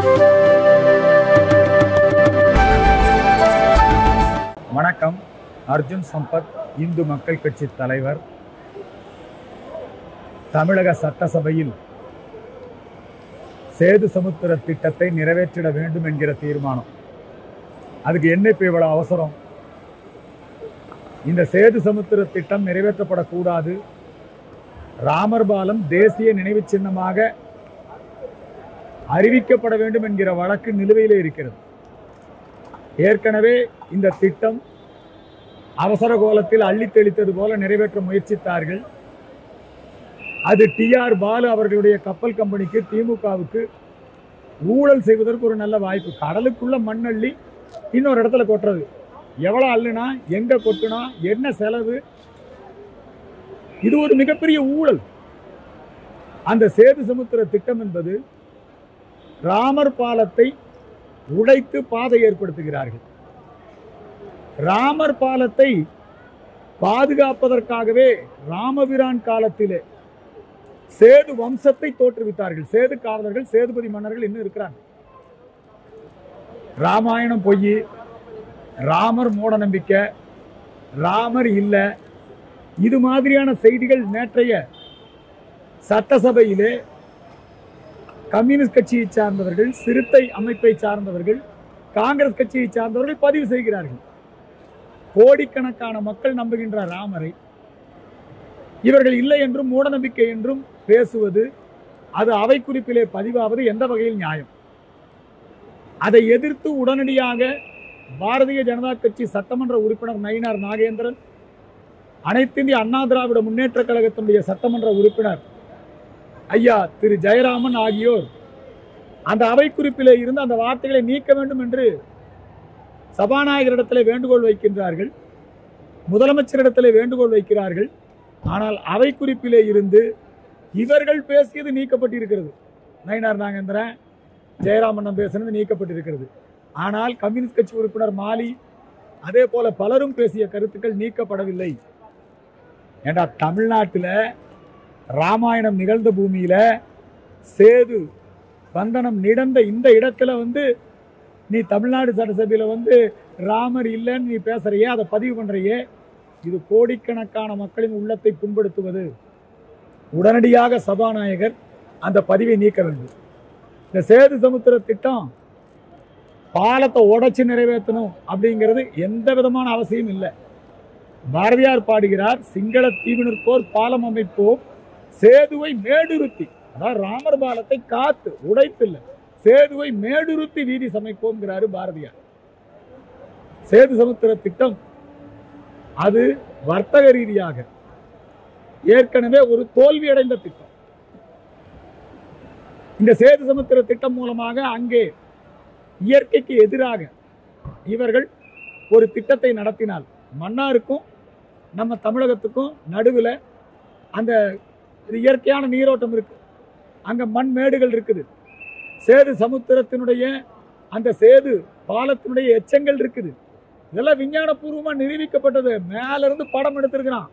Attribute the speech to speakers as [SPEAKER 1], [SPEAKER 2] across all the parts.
[SPEAKER 1] வணக்கம் அர்ஜுன் சம்பத் இந்து மக்கள் கட்சி தலைவர் தமிழக சட்டசபையில் சேது சமுத்திர திட்டத்தை நிறைவேற்றிட வேண்டும் என்கிற தீர்மானம் அதுக்கு என்ன இப்போ இவ்வளவு அவசரம் இந்த சேது சமுத்திர திட்டம் நிறைவேற்றப்படக்கூடாது ராமர் பாலம் தேசிய நினைவு சின்னமாக அறிவிக்கப்பட வேண்டும் என்கிற வழக்கு நிலுவையிலே இருக்கிறது ஏற்கனவே இந்த திட்டம் அவசர கோலத்தில் அள்ளி தெளித்தது போல நிறைவேற்ற முயற்சித்தார்கள் அது டிஆர் பாலு அவர்களுடைய கப்பல் கம்பெனிக்கு திமுகவுக்கு ஊழல் செய்வதற்கு ஒரு நல்ல வாய்ப்பு கடலுக்குள்ள மண் அள்ளி இன்னொரு இடத்துல கொட்டுறது எவ்வளவு அள்ளுனா எங்க கொட்டுனா என்ன செலவு இது ஒரு மிகப்பெரிய ஊழல் அந்த சேது சமுத்திர திட்டம் என்பது ராமர் பாலத்தை உடைத்து பாதை ஏற்படுத்துகிறார்கள் ராமர் பாலத்தை பாதுகாப்பதற்காகவே ராமபிரான் காலத்திலே சேது வம்சத்தை தோற்றுவித்தார்கள் சேது காவலர்கள் சேதுபதி மன்னர்கள் இன்னும் இருக்கிறாங்க ராமாயணம் பொய் ராமர் மூட நம்பிக்கை ராமர் இல்ல இது மாதிரியான செய்திகள் நேற்றைய சட்டசபையிலே கம்யூனிஸ்ட் கட்சியை சார்ந்தவர்கள் சிறுத்தை அமைப்பை சார்ந்தவர்கள் காங்கிரஸ் கட்சியை சார்ந்தவர்கள் பதிவு செய்கிறார்கள் கோடிக்கணக்கான மக்கள் நம்புகின்ற ராமரை இவர்கள் இல்லை என்றும் மூடநம்பிக்கை என்றும் பேசுவது அது அவை குறிப்பிலே பதிவாவது எந்த வகையில் நியாயம் அதை எதிர்த்து உடனடியாக பாரதிய ஜனதா கட்சி சட்டமன்ற உறுப்பினர் நயினார் நாகேந்திரன் அனைத்து இந்திய அண்ணா திராவிட முன்னேற்ற கழகத்தினுடைய சட்டமன்ற உறுப்பினர் ஐயா திரு ஜெயராமன் ஆகியோர் அந்த அவை குறிப்பிலே இருந்து அந்த வார்த்தைகளை நீக்க வேண்டும் என்று சபாநாயகரிடத்திலே வேண்டுகோள் வைக்கின்றார்கள் முதலமைச்சரிடத்திலே வேண்டுகோள் வைக்கிறார்கள் ஆனால் அவை குறிப்பிலே இருந்து இவர்கள் பேசியது நீக்கப்பட்டிருக்கிறது நயினார் நாகேந்திரன் ஜெயராமண்ணன் பேசினது நீக்கப்பட்டிருக்கிறது ஆனால் கம்யூனிஸ்ட் கட்சி உறுப்பினர் மாலி அதே போல பலரும் பேசிய கருத்துக்கள் நீக்கப்படவில்லை ஏண்டா தமிழ்நாட்டில் ராமாயணம் நிகழ்ந்த பூமியில சேது வந்தனம் நிடந்த இந்த இடத்துல வந்து நீ தமிழ்நாடு சட்டசபையில் வந்து ராமர் இல்லைன்னு நீ பேசுறியே அதை பதிவு பண்றியே இது கோடிக்கணக்கான மக்களின் உள்ளத்தை புண்படுத்துவது உடனடியாக சபாநாயகர் அந்த பதிவை நீக்க வேண்டும் இந்த சேது சமுத்திர திட்டம் பாலத்தை உடைச்சு நிறைவேற்றணும் அப்படிங்கிறது எந்த விதமான அவசியம் இல்லை பாரதியார் பாடுகிறார் சிங்கள தீவினருக்கோர் பாலம் அமைப்போம் சேதுவை மேடுருத்தி அதாவது ராமர் பாலத்தை காத்து உடைத்து இல்லை சேதுவை மேடுருத்தி வீதி சமைப்போம்ங்கிறாரு பாரதியார் சேது சமுத்திர திட்டம் அது வர்த்தக ரீதியாக ஏற்கனவே ஒரு தோல்வி அடைந்த திட்டம் இந்த சேது சமுத்திர திட்டம் மூலமாக அங்கே இயற்கைக்கு எதிராக இவர்கள் ஒரு திட்டத்தை நடத்தினால் மன்னாருக்கும் நம்ம தமிழகத்துக்கும் நடுவில் அந்த இயற்கையான நீரோட்டம் இருக்கு அங்க மண் மேடுகள் இருக்குது சேது சமுத்திரத்தினுடைய அந்த சேது பாலத்தினுடைய எச்சங்கள் இருக்குது இதெல்லாம் விஞ்ஞானபூர்வமா நிரூபிக்கப்பட்டது மேல இருந்து படம் எடுத்திருக்கிறான்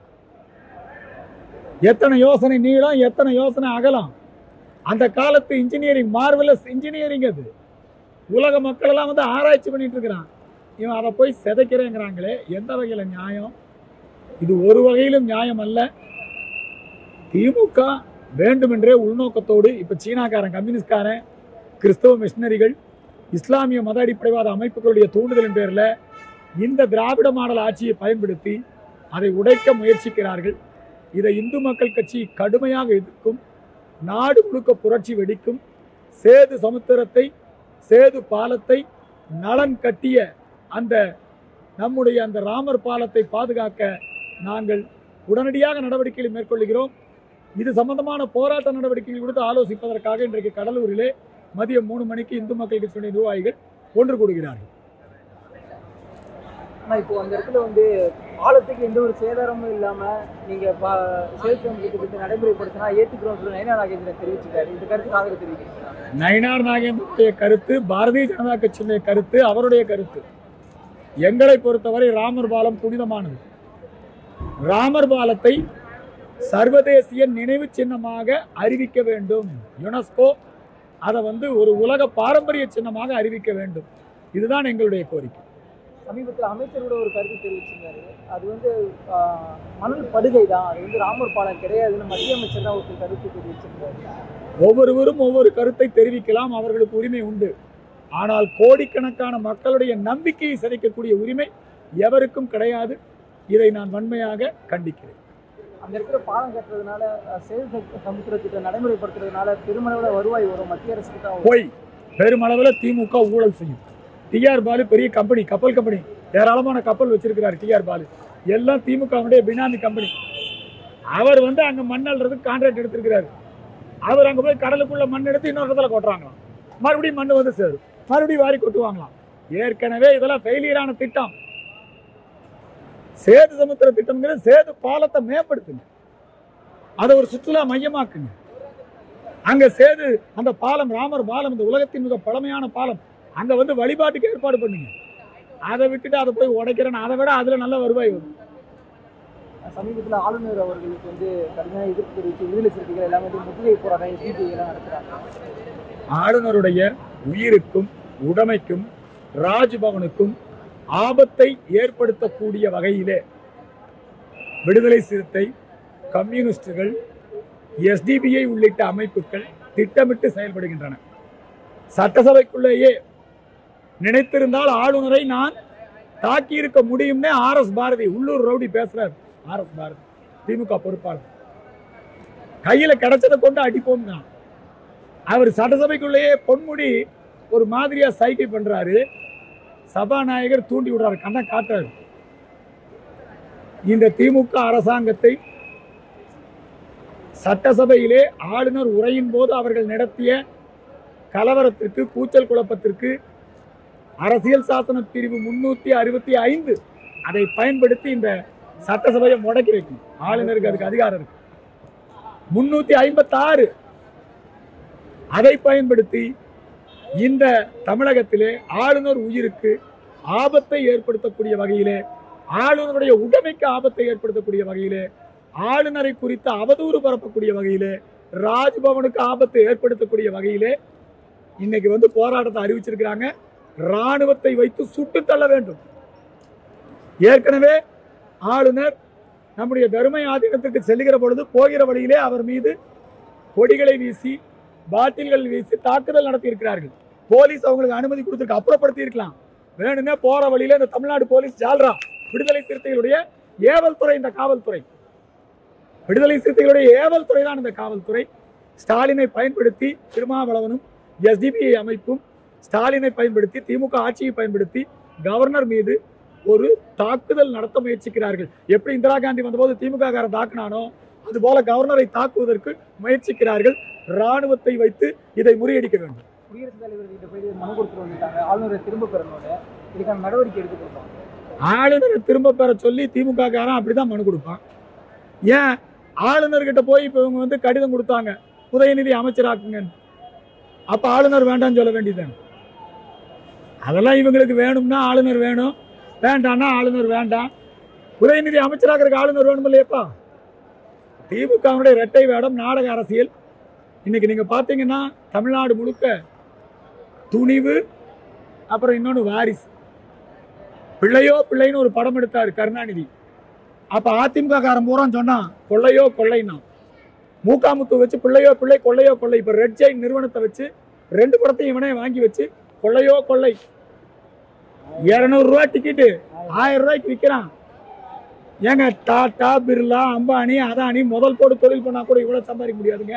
[SPEAKER 1] எத்தனை யோசனை நீளம் எத்தனை யோசனை அகலம் அந்த காலத்து இன்ஜினியரிங் மார்வலஸ் இன்ஜினியரிங் அது உலக மக்கள் எல்லாம் வந்து ஆராய்ச்சி பண்ணிட்டு இருக்கிறான் இவன் அதை போய் சிதைக்கிறேங்கிறாங்களே எந்த வகையில நியாயம் இது ஒரு வகையிலும் நியாயம் அல்ல திமுக வேண்டுமென்றே உள்நோக்கத்தோடு இப்ப சீனாக்காரன் கம்யூனிஸ்ட்காரன் கிறிஸ்தவ மிஷினரிகள் இஸ்லாமிய மத அடிப்படைவாத அமைப்புகளுடைய தூண்டுதலின் பேர்ல இந்த திராவிட மாடல் ஆட்சியை பயன்படுத்தி அதை உடைக்க முயற்சிக்கிறார்கள் இதை இந்து மக்கள் கட்சி கடுமையாக எதிர்க்கும் நாடு முழுக்க புரட்சி வெடிக்கும் சேது சமுத்திரத்தை சேது பாலத்தை நலன் கட்டிய அந்த நம்முடைய அந்த ராமர் பாலத்தை பாதுகாக்க நாங்கள் உடனடியாக நடவடிக்கைகளை மேற்கொள்கிறோம் இது சம்பந்தமான போராட்ட நடவடிக்கைகள் குறித்து ஆலோசிப்பதற்காக இன்றைக்கு கடலூரிலே மதியம் மூணு மணிக்கு இந்து மக்கள் கட்சியினுடைய நிர்வாகிகள் ஒன்று கூடுகிறார்கள்
[SPEAKER 2] ஆனா இப்போ அந்த இடத்துல வந்து பாலத்துக்கு எந்த ஒரு சேதாரமும் இல்லாம நீங்க பா- சேல்ஸ் திட்டத்தை நடைமுறைப்படுத்தினா ஏத்துக்கிறோம் சொல்லி நயனா நாகேந்திரன் தெரிவிச்சிருக்காரு இந்த கருத்துக்கு ஆதரவு தெரிவிக்கிறீங்களா
[SPEAKER 1] நயினார் நாகேந்திரனுடைய கருத்து பாரதிய ஜனதா கட்சியினுடைய கருத்து அவருடைய கருத்து எங்களை பொறுத்தவரை ராமர் பாலம் புனிதமானது ராமர் பாலத்தை சர்வதேசிய நினைவு சின்னமாக அறிவிக்க வேண்டும் யுனெஸ்கோ அதை வந்து ஒரு உலக பாரம்பரிய சின்னமாக அறிவிக்க வேண்டும் இதுதான் எங்களுடைய கோரிக்கை
[SPEAKER 2] சமீபத்தில் அமைச்சரோட ஒரு கருத்து தெரிவிச்சிருந்தாரு அது வந்து ஆஹ், மணல் படுகை தான் அது வந்து ராமர் பாலம் கிடையாதுன்னு மத்திய அமைச்சர் தான் ஒரு கருத்து தெரிவிச்சிருந்தாரு
[SPEAKER 1] ஒவ்வொருவரும் ஒவ்வொரு கருத்தை தெரிவிக்கலாம் அவர்களுக்கு உரிமை உண்டு ஆனால் கோடிக்கணக்கான மக்களுடைய நம்பிக்கையை சிதைக்கக்கூடிய உரிமை எவருக்கும் கிடையாது இதை நான் வன்மையாக கண்டிக்கிறேன்
[SPEAKER 2] அங்க இருக்கிற பாலம் கட்டுறதுனால அஹ், சேது சமுத்திர- சமுத்திர திட்டம் நடைமுறைப்படுத்துறதுனால பெருமளவில் வருவாய் வரும் மத்திய அரசுக்கு தான் வரும்.
[SPEAKER 1] போய் பெருமளவில் திமுக ஊழல் செய்யும் டிஆர் பாலு பெரிய கம்பெனி கப்பல் கம்பெனி ஏராளமான கப்பல் வச்சிருக்கிறார் டிஆர் பாலு எல்லாம் திமுகவுடைய பினாமி கம்பெனி அவர் வந்து அங்க மண் அள்ளுறதுக்கு கான்ட்ராக்ட் எடுத்திருக்கிறாரு அவர் அங்க போய் கடலுக்குள்ள மண் எடுத்து இன்னொரு இடத்துல கொட்டுறாங்களாம் மறுபடியும் மண் வந்து சேரும் மறுபடியும் வாரி கொட்டுவாங்களாம் ஏற்கனவே இதெல்லாம் ஃபெயிலியரான திட்டம் சேது சமுத்திர திட்டம்ங்கிறது சேது பாலத்தை மேம்படுத்துங்க அதை ஒரு சுற்றுலா மையமாக்குங்க அங்க சேது அந்த பாலம் ராமர் பாலம் இந்த உலகத்தின் மிக பழமையான பாலம் அங்க வந்து வழிபாட்டுக்கு ஏற்பாடு பண்ணுங்க அதை விட்டுட்டு அதை போய் உடைக்கிறேன் அதை விட அதுல நல்ல வருவாய் வரும்
[SPEAKER 2] சமீபத்தில் ஆளுநர் அவர்களுக்கு வந்து கடுமையான எதிர்ப்பு தெரிவித்து விடுதலை சிறுத்தைகள் எல்லாமே வந்து முற்றுகை போராட்டம் சிபிஐ எல்லாம் நடத்துறாங்க
[SPEAKER 1] ஆளுநருடைய உயிருக்கும் உடைமைக்கும் ராஜ்பவனுக்கும் ஆபத்தை ஏற்படுத்தக்கூடிய வகையிலே விடுதலை சிறுத்தை கம்யூனிஸ்டுகள் எஸ்டிபிஐ உள்ளிட்ட அமைப்புகள் திட்டமிட்டு செயல்படுகின்றன சட்டசபைக்குள்ளேயே நினைத்திருந்தால் ஆளுநரை நான் தாக்கி இருக்க முடியும்னே ஆர் எஸ் பாரதி உள்ளூர் ரவுடி பேசுறார் ஆர் எஸ் பாரதி திமுக பொறுப்பாளர் கையில கிடைச்சதை கொண்டு அடிப்போம் தான் அவர் சட்டசபைக்குள்ளேயே பொன்முடி ஒரு மாதிரியா சைகை பண்றாரு சபாநாயகர் தூண்டி விடுறாரு கண்ணை காட்டுறாரு இந்த திமுக அரசாங்கத்தை சட்டசபையிலே ஆளுநர் உரையின் போது அவர்கள் நடத்திய கலவரத்திற்கு கூச்சல் குழப்பத்திற்கு அரசியல் சாசன பிரிவு முன்னூத்தி அறுபத்தி ஐந்து அதை பயன்படுத்தி இந்த சட்டசபையை முடக்கி வைக்கும் ஆளுநருக்கு அதுக்கு அதிகாரம் இருக்கு முன்னூத்தி ஐம்பத்தி ஆறு அதை பயன்படுத்தி இந்த தமிழகத்திலே ஆளுநர் உயிருக்கு ஆபத்தை ஏற்படுத்தக்கூடிய வகையிலே ஆளுநருடைய உடைமைக்கு ஆபத்தை ஏற்படுத்தக்கூடிய வகையிலே ஆளுநரை குறித்து அவதூறு பரப்பக்கூடிய வகையிலே ராஜ்பவனுக்கு ஆபத்தை ஏற்படுத்தக்கூடிய வகையிலே இன்னைக்கு வந்து போராட்டத்தை அறிவிச்சிருக்கிறாங்க ராணுவத்தை வைத்து சுட்டு தள்ள வேண்டும் ஏற்கனவே ஆளுநர் நம்முடைய தருமை ஆதீனத்திற்கு செல்லுகிற பொழுது போகிற வழியிலே அவர் மீது கொடிகளை வீசி பாட்டில்கள் வீசி தாக்குதல் நடத்தி இருக்கிறார்கள் போலீஸ் அவங்களுக்கு அனுமதி கொடுத்திருக்கு அப்புறப்படுத்தி இருக்கலாம் வேணும்னே போற வழியில இந்த தமிழ்நாடு போலீஸ் ஜால்ரா விடுதலை சிறுத்தைகளுடைய ஏவல் துறை இந்த காவல்துறை விடுதலை சிறுத்தைகளுடைய ஏவல் துறை தான் இந்த காவல்துறை ஸ்டாலினை பயன்படுத்தி திருமாவளவனும் எஸ்டிபிஐ அமைப்பும் ஸ்டாலினை பயன்படுத்தி திமுக ஆட்சியை பயன்படுத்தி கவர்னர் மீது ஒரு தாக்குதல் நடத்த முயற்சிக்கிறார்கள் எப்படி இந்திரா காந்தி வந்தபோது திமுக காரன் தாக்குனானோ அது போல கவர்னரை தாக்குவதற்கு முயற்சிக்கிறார்கள் ராணுவத்தை வைத்து இதை முறியடிக்க வேண்டும்
[SPEAKER 2] குடியரசுத் தலைவர் கிட்ட போய் மனு கொடுத்துட்டு வந்துட்டாங்க ஆளுநரை திரும்ப பெறணும்னு இதுக்கான நடவடிக்கை எடுத்துக்கிறோம்
[SPEAKER 1] ஆளுநரை திரும்ப பெற சொல்லி திமுக காரன் அப்படிதான் மனு கொடுப்பான் ஏன் ஆளுநர்கிட்ட போய் இப்போ இவங்க வந்து கடிதம் கொடுத்தாங்க உதயநிதி அமைச்சராக்குங்கன்னு அப்ப ஆளுநர் வேண்டாம்னு சொல்ல வேண்டியதுதானே அதெல்லாம் இவங்களுக்கு வேணும்னா ஆளுநர் வேணும் வேண்டாம்னா ஆளுநர் வேண்டாம் உதயநிதி அமைச்சராக்கிறதுக்கு ஆளுநர் வேணும் இல்லையப்பா திமுகவுடைய இரட்டை வேடம் நாடக அரசியல் இன்னைக்கு நீங்க பாத்தீங்கன்னா தமிழ்நாடு முழுக்க துணிவு அப்புறம் இன்னொன்னு வாரிசு பிள்ளையோ பிள்ளைன்னு ஒரு படம் எடுத்தாரு கருணாநிதி அப்ப அதிமுக காரன் பூரா சொன்னான் கொள்ளையோ கொள்ளைன்னா மூக்காமுத்து வச்சு பிள்ளையோ பிள்ளை கொள்ளையோ கொள்ளை இப்ப ரெட் ஜெயின் நிறுவனத்தை வச்சு ரெண்டு படத்தையும் இவனே வாங்கி வச்சு கொள்ளையோ கொள்ளை இருநூறு ரூபாய் டிக்கெட்டு ஆயிரம் ரூபாய்க்கு விற்கிறான் ஏங்க டாடா பிர்லா அம்பானி அதானி முதல் போட்டு தொழில் பண்ணா கூட இவ்வளவு சம்பாதிக்க முடியாதுங்க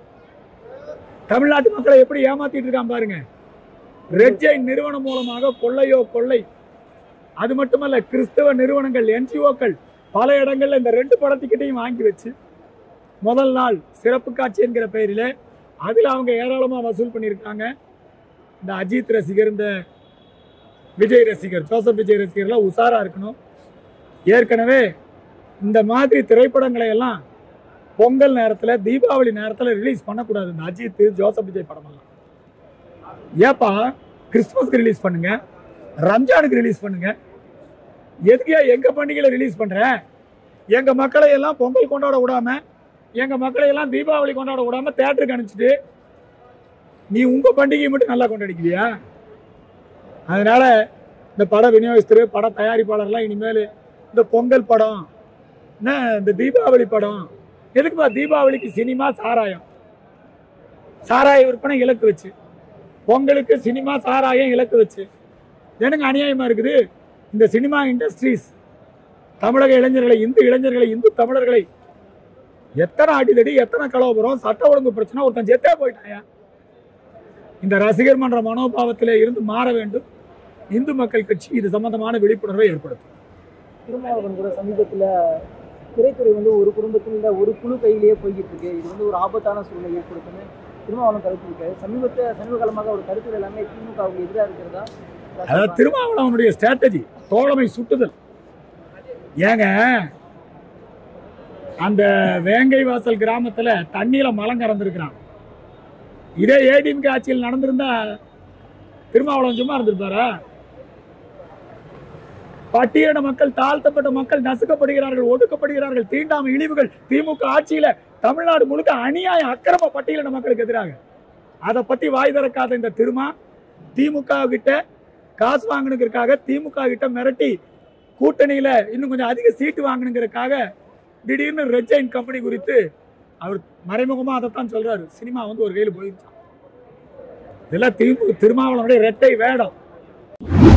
[SPEAKER 1] தமிழ்நாட்டு மக்களை எப்படி ஏமாத்திட்டு இருக்கான் பாருங்க ரெட் ஜெயின் நிறுவனம் மூலமாக கொள்ளையோ கொள்ளை அது மட்டுமல்ல கிறிஸ்தவ நிறுவனங்கள் என்ஜிஓக்கள் பல இடங்கள்ல இந்த ரெண்டு படத்துக்கிட்டையும் வாங்கி வச்சு முதல் நாள் சிறப்பு காட்சி என்கிற பெயரிலே அதில் அவங்க ஏராளமா வசூல் பண்ணியிருக்காங்க இந்த அஜித் ரசிகர் இந்த விஜய் ரசிகர் ஜோசப் விஜய் ரசிகர்லாம் உஷாரா இருக்கணும் ஏற்கனவே இந்த மாதிரி திரைப்படங்களை எல்லாம் பொங்கல் நேரத்தில் தீபாவளி நேரத்தில் ரிலீஸ் பண்ணக்கூடாது இந்த அஜித் ஜோசப் விஜய் படமெல்லாம் ஏப்பா கிறிஸ்துமஸ்க்கு ரிலீஸ் பண்ணுங்க ரம்ஜானுக்கு ரிலீஸ் பண்ணுங்க எதுக்கே எங்க பண்டிகையில ரிலீஸ் பண்ற எங்க மக்களை எல்லாம் பொங்கல் கொண்டாட விடாம எங்க மக்களை எல்லாம் தீபாவளி கொண்டாட விடாம தேட்டருக்கு அனுப்பிச்சிட்டு நீ உங்க பண்டிகையை மட்டும் நல்லா கொண்டாடிக்குவியா அதனால இந்த பட விநியோகஸ்தர் பட தயாரிப்பாளர்லாம் இனிமேல் இந்த பொங்கல் படம் என்ன இந்த தீபாவளி படம் எதுக்குப்பா தீபாவளிக்கு சினிமா சாராயம் சாராய விற்பனை இலக்கு வச்சு பொங்கலுக்கு சினிமா சாராயம் இலக்கு வச்சு எனக்கு அநியாயமா இருக்குது இந்த சினிமா இண்டஸ்ட்ரீஸ் தமிழக இளைஞர்களை இந்து இளைஞர்களை இந்து தமிழர்களை எத்தனை அடிதடி எத்தனை கலவரம் சட்ட ஒழுங்கு பிரச்சனை ஒருத்தன் செத்தே போயிட்டாயா இந்த ரசிகர் மன்ற மனோபாவத்திலே இருந்து மாற வேண்டும் இந்து மக்கள் கட்சி இது சம்பந்தமான விழிப்புணர்வை ஏற்படுத்தும்
[SPEAKER 2] திருமாவளவன் கூட சமீபத்துல திரைத்துறை வந்து ஒரு குடும்பத்தில் இல்ல ஒரு குழு கையிலேயே போய்கிட்டு இருக்கு இது வந்து ஒரு ஆபத்தான சூழ்நிலை ஏற்படுத்துன்னு திருமாவளவன் கருத்து இருக்காரு சமீபத்த சமீப காலமாக ஒரு கருத்து எல்லாமே திமுகவுக்கு எதிராக இருக்கிறதா
[SPEAKER 1] அதாவது திருமாவளவனுடைய ஸ்ட்ராட்டஜி தோழமை சுட்டுதல் ஏங்க அந்த வேங்கை வாசல் கிராமத்துல தண்ணியில மலம் கறந்துருக்கிறான் இதே ஏடிஎம்கே ஆட்சியில் நடந்திருந்தா திருமாவளவன் சும்மா இருந்திருப்பாரா பட்டியலின மக்கள் தாழ்த்தப்பட்ட மக்கள் நசுக்கப்படுகிறார்கள் ஒடுக்கப்படுகிறார்கள் தீண்டாமை இழிவுகள் திமுக ஆட்சியில தமிழ்நாடு முழுக்க அநியாய அக்கிரம பட்டியலின மக்களுக்கு எதிராக அதை பத்தி வாய் திறக்காத இந்த திருமா திமுக கிட்ட காசு வாங்கணுங்கிறதுக்காக திமுக கிட்ட மிரட்டி கூட்டணியில இன்னும் கொஞ்சம் அதிக சீட்டு வாங்கணுங்கிறதுக்காக திடீர்னு ரெட் ஜெயின் கம்பெனி குறித்து அவர் மறைமுகமா அதைத்தான் சொல்றாரு சினிமா வந்து ஒரு கையில் போயிருச்சான் இதெல்லாம் திமுக திருமாவளவனுடைய ரெட்டை வேடம்